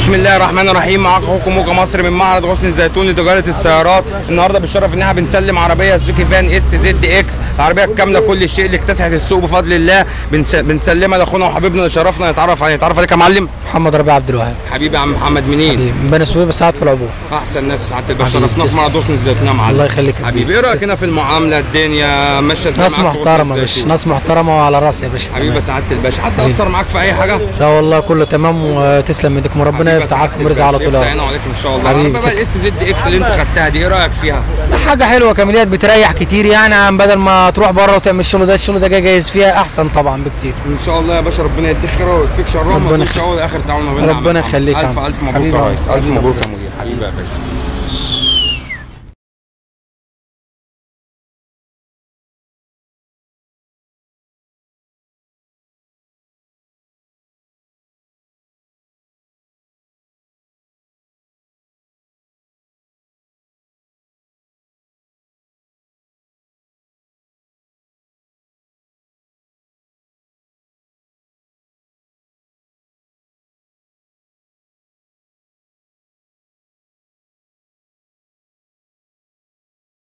بسم الله الرحمن الرحيم معاكم اخوكم موجة مصر من معرض غصن الزيتون لتجاره السيارات النهارده بالشرف ان احنا بنسلم عربيه سوزوكي فان اس زد اكس العربيه الكامله كل شيء اللي اكتسحت السوق بفضل الله بنس- بنسلمها لاخونا وحبيبنا اللي شرفنا نتعرف عليه نتعرف عليك يا معلم محمد ربيع عبد الوهاب حبيبي يا عم محمد منين من بني سويف ساعات في العبور احسن ناس سعاده الباشا حبيبي، شرفنا في تسلم. معرض غصن الزيتون يا معلم الله يخليك يا حبيبي كبير. ايه رايك تسلم. هنا في المعامله الدنيا ماشيه ازاي ناس معاك في غصن محترمه يا باشا الزيتون؟ ناس محترمه وعلى راسي يا باشا حبيبي تمام. سعاده الباشا حد اثر معاك في اي حاجه لا والله كله تمام وتسلم ايدكم وربنا حبيبي يفتح سعادة عليكم ورزق على الباشا، طول يفتح يا عينه رب. عليك ان شاء الله حبيبي، العربيه بقى تسلم. الاس زد اكس اللي انت خدتها دي ايه رايك فيها؟ حاجه حلوه كاميليات بتريح كتير يعني عن بدل ما تروح بره وتعمل الشغل ده الشغل ده جاي جايز فيها احسن طبعا بكتير ان شاء الله يا باشا ربنا يديك خير ويكفيك شرهم ربنا ويكون يخليك. شاول اخر تعاون ما بيننا يا عم ربنا محمد. يخليك يا الف عم. الف مبروك حبيبي يا يا ريس عم. الف حبيبي يا مبروك عم. يا مدير حبيبي يا باشا